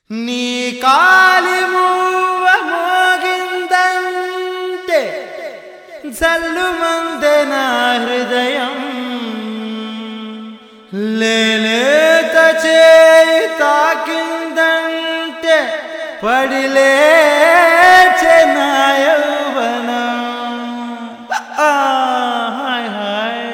నీ కాలి మూవ మోగిందంటే జల్లుమందే నా హృదయం లేలేత చేయి తాకిందంటే పడిలేచే నా యౌవనం ఆ, హాయ్ హాయ్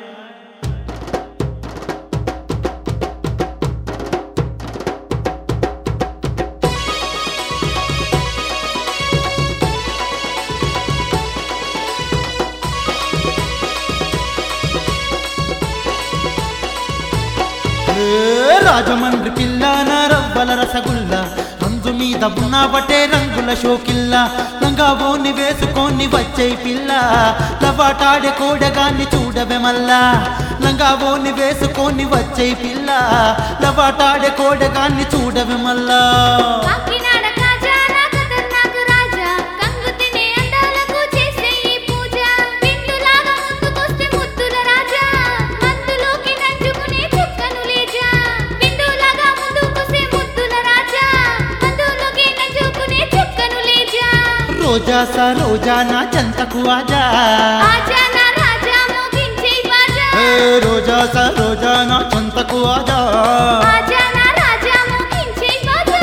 ఏ రాజమండ్రి పిల్ల నా రవ్వల రసగుల్ల అంజు మీద ఉన్న బట్టే రంగుల షోకిల్ల లంగావోని వేసుకొని వచ్చే పిల్ల లవాటాడే కోడగాన్ని చూడవే మల్లా లంగావోని వేసుకొని వచ్చే పిల్ల లవాటాడే కోడగాన్ని చూడవే మల్లా కాకినాడ కాజా నా ఖతర్నాక్ రాజా కంగు తినే అందాలకు చేసే ఈ పూజ విందులాగా ముందుకొస్తే ముద్దుల రాజా మందులోకి నంచుకునే చుక్కను లేజా విందులాగా ముందుకొస్తే ముద్దుల రాజా మందులోకి నంచుకునే చుక్కను లేజా రోజా స రోజా నా చెంతకు ఆజా ఆజా నా రాజా మోగించే బాజా ఏ రోజా స రోజా నా చెంతకు ఆజా ఆజా నా రాజా మోగించే బాజా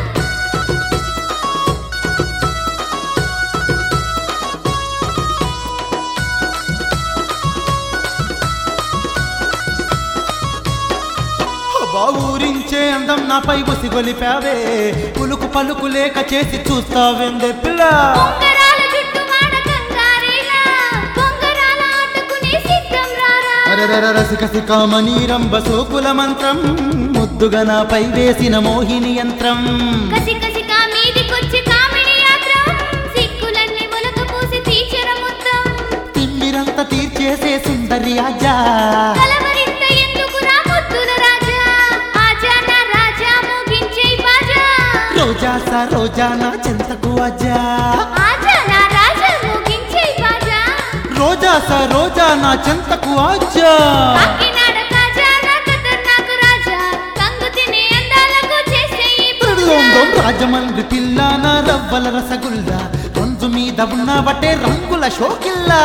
అబ్బా ఊరించే అందం నాపై ఉసిగొలిపావే పులుకు పలుకు లేక చేసి చూస్తావేందే పిల్ల బొంగరాల జుట్టు మాడ కంగారీలా బొంగరాల ఆటకునే సిద్ధం రారా అరరర రసిక సికామణి రంభ సోకుల మంత్రం ముద్దుగా నాపై వేసిన మోహిని యంత్రం కసి కసిగా మీదికొచ్చి కామిడి యాత్ర సిక్కులన్నీ మొలక పూసి తీర్చర మొత్తం తిమ్మిరంత తీర్చేసే సుందరి ఆజా కలవరింత ఎందుకురా ముద్దుల రాజా ఆజా నా రాజా మోగించే బాజా రోజా స రోజా నా చెంతకు ఆజా ఆజా నా రాజా మోగించే బాజా రోజా స రోజా నా చెంతకు ఆజా కాకినాడ కాజా నా ఖతర్నాక్ రాజా కంగు తినే అందాలకు చేసే ఈ పూజ దొం రాజమండ్రి పిల్ల నా రవ్వల రసగుల్ల రంజు మీద ఉన్న బట్టే రంగుల షోకిల్లా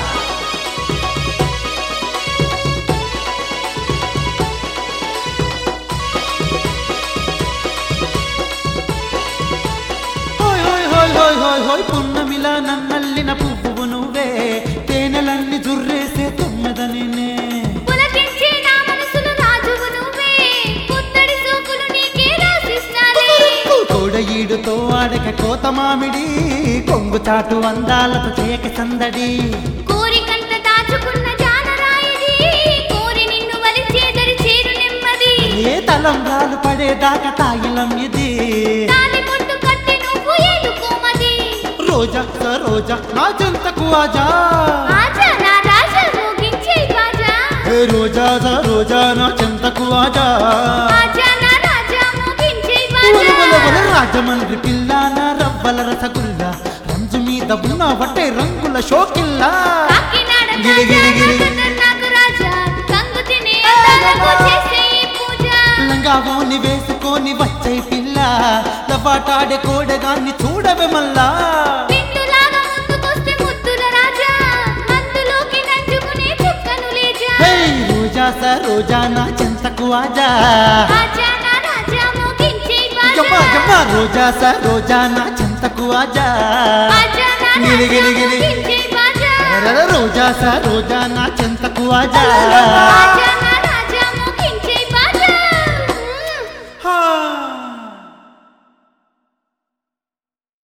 హోయ్ హోయ్ హోయ్ హోయ్ హోయ్ హోయ్ పున్నమిలా నన్నల్లిన పువ్వు నువ్వే తేనెలన్నీ జుర్రేసే తుమ్మెద నేనే పులకించే నా మనసులో రాజువు నువ్వే పుత్తడి సోకులు నీకే రాసిస్తాలే కోడ ఈడుతో ఆడక కోత మామిడి కొంగు చాటు అందాలతో చేయక సందడి కోరికంత దాచుకున్న జానరాయిది కోరి నిన్ను వలిచేదరి చేరు నెమ్మది ఏ తలంబ్రాలు పడేదాకా తాయిలం ఇది తాలి పొట్టు కట్టి నువ్వు ఏడుకోమది రోజా స రోజా నా చెంతకు ఆజా ఆజా నా రాజా మోగించే బాజా ఏ రోజా స రోజా నా చెంతకు ఆజా ఆజా నా రాజా మోగించే ఒల ఒల బాజా ఒల రాజమండ్రి పిల్ల నా రవ్వల రసగుల్ల రంజు మీద ఉన్న బట్టే రంగుల షోకిల్లా కాకినాడ గిరి గిరి గిరి. నాకు రాజా కంగు తినే అందాలకు చేసే ఈ పూజ లంగావోని వేసుకొని వచ్చే పిల్ల లపాటాడే కోడగాన్ని చూడవే మల్లా విందులాగా ముందుకొస్తే ముద్దుల రాజా మందులోకి నంచుకునే చుక్కను లేజా హే రోజా స రోజా నా చెంతకు ఆజా ఆజా నా రాజా మోగించే జమ్మ బాజా జమ్మ రోజా స రోజా నా చెంతకు ఆజా ఆజా నా గిలి గిలి రాజా గిలి మోగించే బాజా అరర రోజా స రోజా నా చెంతకు ఆజా ఆజా